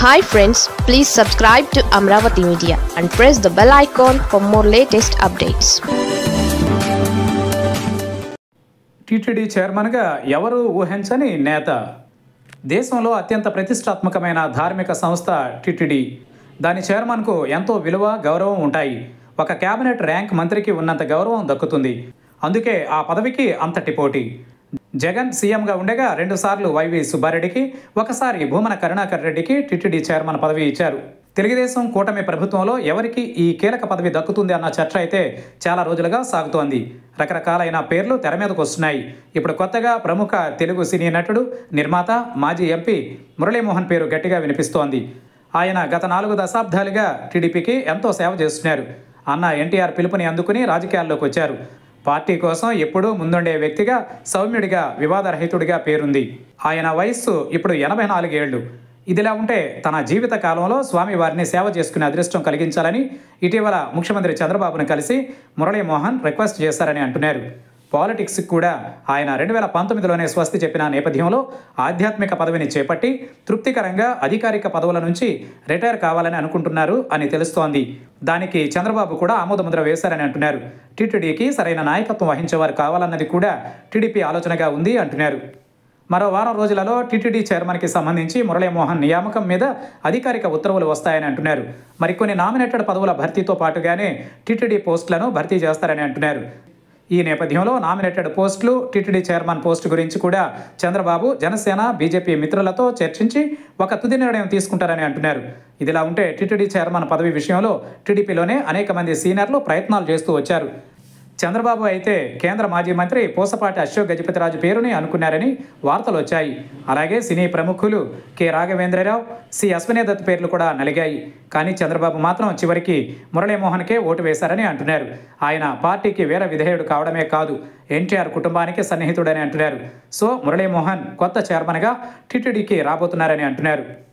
hi friends please subscribe to Amaravati media and press the bell icon for more latest updates TTD చైర్మన్గా ఎవరు ఊహించని నేత దేశంలో అత్యంత ప్రతిష్టాత్మకమైన ధార్మిక సంస్థ టీటీడీ దాని చైర్మన్కు ఎంతో విలువ గౌరవం ఉంటాయి ఒక కేబినెట్ ర్యాంక్ మంత్రికి ఉన్నంత గౌరవం దక్కుతుంది అందుకే ఆ పదవికి అంతటి పోటీ జగన్ సీఎంగా ఉండగా రెండుసార్లు వైవి సుబ్బారెడ్డికి ఒకసారి భూమన కరుణాకర్ రెడ్డికి టీటీడీ చైర్మన్ పదవి ఇచ్చారు తెలుగుదేశం కూటమి ప్రభుత్వంలో ఎవరికి ఈ కీలక పదవి దక్కుతుంది అన్న చర్చ అయితే చాలా రోజులుగా సాగుతోంది రకరకాలైన పేర్లు తెర మీదకు వస్తున్నాయి ఇప్పుడు కొత్తగా ప్రముఖ తెలుగు సినీ నటుడు నిర్మాత మాజీ ఎంపీ మురళీమోహన్ పేరు గట్టిగా వినిపిస్తోంది ఆయన గత నాలుగు దశాబ్దాలుగా టీడీపీకి ఎంతో సేవ చేస్తున్నారు అన్న ఎన్టీఆర్ పిలుపుని అందుకుని రాజకీయాల్లోకి వచ్చారు పార్టీ కోసం ఎప్పుడూ ముందుండే వ్యక్తిగా సౌమ్యుడిగా వివాదరహితుడిగా పేరుంది ఆయన వయస్సు ఇప్పుడు ఎనభై నాలుగేళ్లు ఇదిలా ఉంటే తన జీవిత కాలంలో స్వామివారిని సేవ చేసుకునే అదృష్టం కలిగించాలని ఇటీవల ముఖ్యమంత్రి చంద్రబాబును కలిసి మురళీమోహన్ రిక్వెస్ట్ చేశారని అంటున్నారు పాలిటిక్స్ కూడా ఆయన రెండు వేల పంతొమ్మిదిలోనే స్వస్తి చెప్పిన నేపథ్యంలో ఆధ్యాత్మిక పదవిని చేపట్టి తృప్తికరంగా అధికారిక పదవుల నుంచి రిటైర్ కావాలని అనుకుంటున్నారు అని తెలుస్తోంది దానికి చంద్రబాబు కూడా ఆమోదముద్ర వేశారని అంటున్నారు టీటీడీకి సరైన నాయకత్వం వహించేవారు కావాలన్నది కూడా టీడీపీ ఆలోచనగా ఉంది అంటున్నారు మరో వారం రోజులలో టీటీడీ చైర్మన్కి సంబంధించి మురళీమోహన్ నియామకం మీద అధికారిక ఉత్తర్వులు వస్తాయని అంటున్నారు మరికొన్ని నామినేటెడ్ పదవుల భర్తీతో పాటుగానే టీటీడీ పోస్టులను భర్తీ చేస్తారని అంటున్నారు ఈ నేపథ్యంలో నామినేటెడ్ పోస్టులు టీటీడీ చైర్మన్ పోస్టు గురించి కూడా చంద్రబాబు జనసేన బీజేపీ మిత్రులతో చర్చించి ఒక తుది నిర్ణయం తీసుకుంటారని అంటున్నారు ఇదిలా ఉంటే టీటీడీ చైర్మన్ పదవి విషయంలో టీడీపీలోనే అనేక మంది సీనియర్లు ప్రయత్నాలు చేస్తూ వచ్చారు చంద్రబాబు అయితే కేంద్ర మాజీ మంత్రి పూసపాటి అశోక్ గజపతిరాజు పేరుని అనుకున్నారని వార్తలు వచ్చాయి అలాగే సినీ ప్రముఖులు కె రాఘవేంద్రరావు సి అశ్వనీ దత్ పేర్లు కూడా నలిగాయి కానీ చంద్రబాబు మాత్రం చివరికి మురళీమోహన్కే ఓటు వేశారని అంటున్నారు ఆయన పార్టీకి వేరే విధేయుడు కావడమే కాదు ఎన్టీఆర్ కుటుంబానికి సన్నిహితుడని అంటున్నారు సో మురళీమోహన్ కొత్త చైర్మన్గా టీటీడీకి రాబోతున్నారని అంటున్నారు